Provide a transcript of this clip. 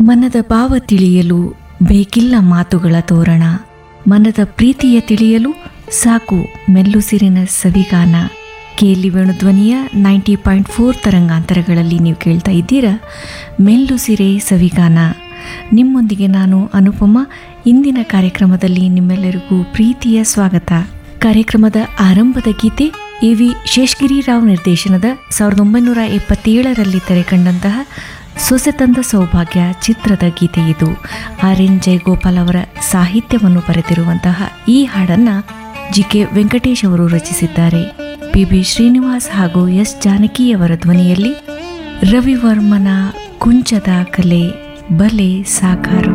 ಮನದ ಭಾವ ತಿಳಿಯಲು ಬೇಕಿಲ್ಲ ಮಾತುಗಳ ತೋರಣ ಮನದ ಪ್ರೀತಿಯ ತಿಳಿಯಲು ಸಾಕು ಮೆಲ್ಲುಸಿರಿನ ಸವಿಗಾನ ಕೇಲಿ ವೇಣುಧ್ವನಿಯ ನೈಂಟಿ ಪಾಯಿಂಟ್ ಫೋರ್ ತರಂಗಾಂತರಗಳಲ್ಲಿ ನೀವು ಕೇಳ್ತಾ ಇದ್ದೀರಾ ಮೆಲ್ಲುಸಿರೆ ಸವಿಗಾನ ನಿಮ್ಮೊಂದಿಗೆ ನಾನು ಅನುಪಮ ಇಂದಿನ ಕಾರ್ಯಕ್ರಮದಲ್ಲಿ ನಿಮ್ಮೆಲ್ಲರಿಗೂ ಪ್ರೀತಿಯ ಸ್ವಾಗತ ಕಾರ್ಯಕ್ರಮದ ಆರಂಭದ ಗೀತೆ ಎ ವಿ ಶೇಷಗಿರಿರಾವ್ ನಿರ್ದೇಶನದ ಸಾವಿರದ ಒಂಬೈನೂರ ಎಪ್ಪತ್ತೇಳರಲ್ಲಿ ತೆರೆಕಂಡಂತಹ ಸೊಸೆ ತಂದ ಸೌಭಾಗ್ಯ ಚಿತ್ರದ ಗೀತೆ ಇದು ಆರ್ ಎನ್ ಜಯಗೋಪಾಲ್ ಅವರ ಸಾಹಿತ್ಯವನ್ನು ಬರೆದಿರುವಂತಹ ಈ ಹಾಡನ್ನ ಜಿ ಕೆ ವೆಂಕಟೇಶ್ ಅವರು ರಚಿಸಿದ್ದಾರೆ ಪಿ ಬಿ ಶ್ರೀನಿವಾಸ್ ಹಾಗೂ ಎಸ್ ಜಾನಕಿಯವರ ಧ್ವನಿಯಲ್ಲಿ ರವಿವರ್ಮನ ಕುಂಚದ ಕಲೆ ಬಲೆ ಸಾಕಾರ